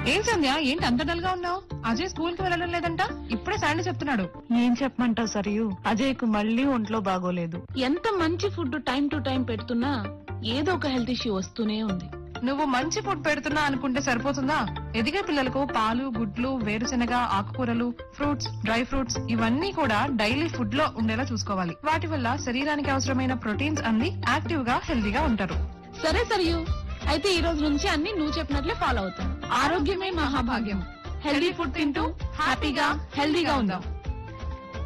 ఏం సంధ్య ఏంటి అంత డల్ గా ఉన్నావు అజయ్ స్కూల్ కి వెళ్ళడం లేదంట ఇప్పుడే శాండీ చెప్తున్నాడు ఏం చెప్పమంటావు సరియు అజయ్కు మళ్ళీ ఒంట్లో బాగోలేదు ఎంత మంచి ఫుడ్ టైం టు టైం పెడుతున్నా ఏదో ఒక హెల్త్ ఇష్యూ వస్తూనే ఉంది నువ్వు మంచి ఫుడ్ పెడుతున్నా అనుకుంటే సరిపోతుందా ఎదిగే పిల్లలకు పాలు గుడ్లు వేరుశెనగ ఆకుకూరలు ఫ్రూట్స్ డ్రై ఫ్రూట్స్ ఇవన్నీ కూడా డైలీ ఫుడ్ లో ఉండేలా చూసుకోవాలి వాటి వల్ల శరీరానికి అవసరమైన ప్రోటీన్స్ అంది యాక్టివ్ గా హెల్దీగా ఉంటారు సరే సరియు అయితే ఈ రోజు నుంచి అన్ని నువ్వు చెప్పినట్లే ఫాలో అవుతాను ఆరోగ్యమే మహాభాగ్యం హెల్దీ ఫుడ్ తింటూ హ్యాపీగా హెల్దీగా ఉందాం